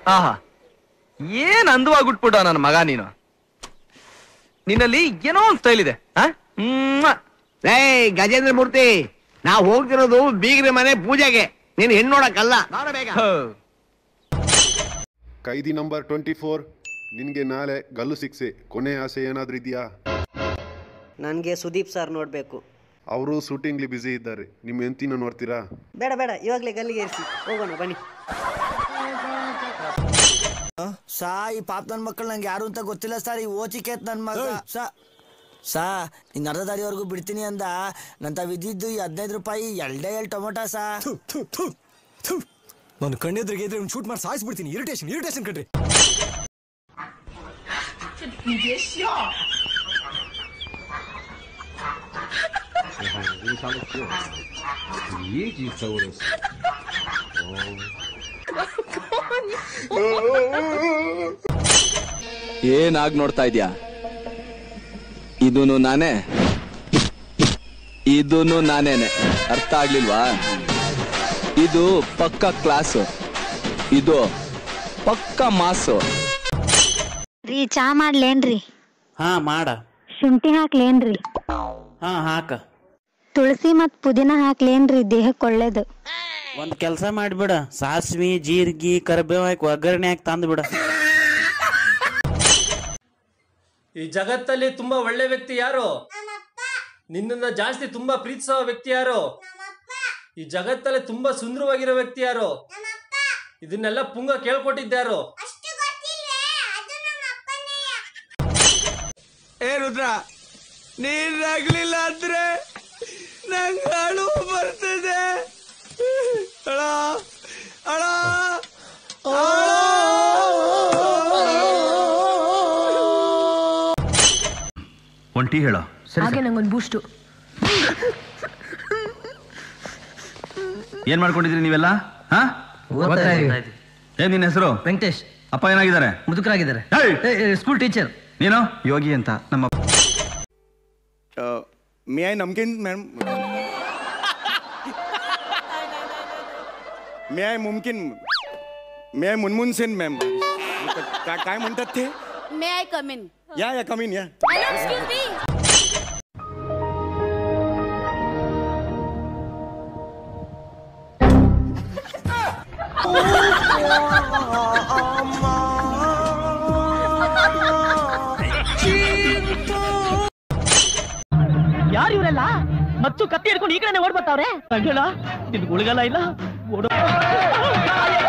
ಆಹಾ ಏನ್ ಅಂದವಾಗ್ಬಿಟ್ಬಿಟ್ಟ ನನ್ನ ಮಗ ನೀನು ನಿನ್ನಲ್ಲಿ ಏನೋ ಒಂದ್ ಸ್ಟೈಲ್ ಇದೆ ಆ? ಮ್ವಾ. ರೇ ಗಜೇಂದ್ರ ಮೂರ್ತಿ ನಾವು ಹೋಗ್ತಿರೋದು ಬೀಗ್ರ ಮನೆ ಪೂಜೆಗೆ ನೀನ್ ಹೆಣ್ಣು ನೋಡಕ್ಕಲ್ಲ ನೋಡಬೇಕ ಹೋ. ಕೈದಿ ನಂಬರ್ ಟ್ವೆಂಟಿ ಫೋರ್ ನಿನಗೆ ನಾಳೆ ಗಲ್ಲು ಶಿಕ್ಷೆ ಕೊನೆ ಆಸೆ ಏನಾದರೂ ಇದೆಯಾ ನನಗೆ ಸುದೀಪ್ ಸರ್ ನೋಡಬೇಕು ಅವರು ಶೂಟಿಂಗ್ಲಿ ಬ್ಯುಸಿ ಇದ್ದಾರೆ ನಿಮ್ಮ ಹೆಂಡ್ತಿನ ನೋಡ್ತೀರಾ ಬೇಡ ಬೇಡ ಇವಾಗಲೇ ಗಲ್ಲಿಗೆ ಇರಿಸಿ ಹೋಗೋಣ ಬನ್ನಿ ಸಾ ಈ ಪಾಪ ನನ್ನ ಮಕ್ಕಳು ನಂಗೆ ಯಾರು ಅಂತ ಗೊತ್ತಿಲ್ಲ ಸರ್ ಈ ಓಚಿಕೇತ್ ನನ್ನ ಮಗ ಸಾ ಸಾ ಇನ್ನು ಅರ್ಧ ದಾರಿವರೆಗೂ ಬಿಡ್ತೀನಿ ಅಂದ ನಂತ ವಿದ್ದಿದ್ದು ಈ ಹದಿನೈದು ರೂಪಾಯಿ ಎಲ್ಡೇ ಎಲ್ ಟೊಮೊಟೊ ಸಾ ನಾನು ಕಣ್ಣೆದ್ರಿಗೆ ಇದ್ರೆ ಶೂಟ್ ಮಾಡಿ ಸಾಯಿಸ್ಬಿಡ್ತೀನಿ ಇರಿಟೇಷನ್ ಇರಿಟೇಷನ್ ಕಣ್ರಿ ಏನಾಗ್ ನೋಡ್ತಾ ಇದ್ಯಾ ಇದೂನು ನಾನೇ ಇದೂನು ನಾನೇನೆ ಅರ್ಥ ಆಗ್ಲಿಲ್ವಾ ಇದು ಪಕ್ಕ ಕ್ಲಾಸು ಇದು ಪಕ್ಕ ಮಾಸು ರೀ ಚಾ ಮಾಡ್ಲೇನ್ರಿ ಹಾ ಮಾಡ ಶುಂಠಿ ಹಾಕ್ಲೇನ್ರಿ ಹಾ ಹಾಕ ತುಳಸಿ ಮತ್ ಪುದೀನ ಹಾಕ್ಲೇನ್ರಿ ದೇಹಕ್ಕೆ ಒಳ್ಳೇದು ಒಂದ್ ಕೆಲ್ಸ ಮಾಡ್ಬಿಡ ಸಾಸ್ವಿ ಜೀರ್ಗಿ ಕರಿಬೇವು ಹಾಕಿ ಒಗ್ಗರಣೆ ಹಾಕಿ ತಂದು ಬಿಡ ಈ ಜಗತ್ತಲ್ಲಿ ತುಂಬಾ ಒಳ್ಳೆ ವ್ಯಕ್ತಿ ಯಾರು ನಿನ್ನನ್ನ ಜಾಸ್ತಿ ತುಂಬಾ ಪ್ರೀತಿಸೋ ವ್ಯಕ್ತಿ ಯಾರು ಈ ಜಗತ್ತಲ್ಲಿ ತುಂಬಾ ಸುಂದರವಾಗಿರೋ ವ್ಯಕ್ತಿ ಯಾರು ಇದನ್ನೆಲ್ಲ ಪುಂಗ ಕೇಳ್ಕೊಟ್ಟಿದ್ಯಾರು ಏ ರುದ್ರ ನೀನ್ ನಗ್ಲಿಲ್ಲ ಅಂದ್ರೆ ನಂಗೆ ಅಳು ಬರ್ತದೆ ಅಳ ಅಳ ಒಂಟಿ ಹೇಳೋ ಹಾಗೆ ನಂಗೊಂದು ಬೂಸ್ಟು ಏನ್ ಮಾಡ್ಕೊಂಡಿದ್ರಿ ನೀವೆಲ್ಲ ಹಾ ಏನ್ ನಿನ್ನ ಹೆಸರು ವೆಂಕಟೇಶ್ ಅಪ್ಪ ಏನಾಗಿದ್ದಾರೆ ಮುದುಕರಾಗಿದ್ದಾರೆ ಸ್ಕೂಲ್ ಟೀಚರ್ ನೀನು ಯೋಗಿ ಅಂತ ನಮ್ಮ मे आय नमकीन ma'am may I come in may I Munmun Sen ma'am काय काय म्हणतात ते मे आय कम इन या या कमीन या हॅलो एक्सक्यूज मी ಯಾರು ಇವರೆಲ್ಲ ಮತ್ತು ಕತ್ತಿ ಹಿಡ್ಕೊಂಡು ಈ ಕಡೆ ಓಡ್ ಬರ್ತಾವ್ರೆ ರಂಗಣ ನಿನ್ ಗುಳಿಗಲ್ಲ ಇಲ್ಲ ಓಡೋ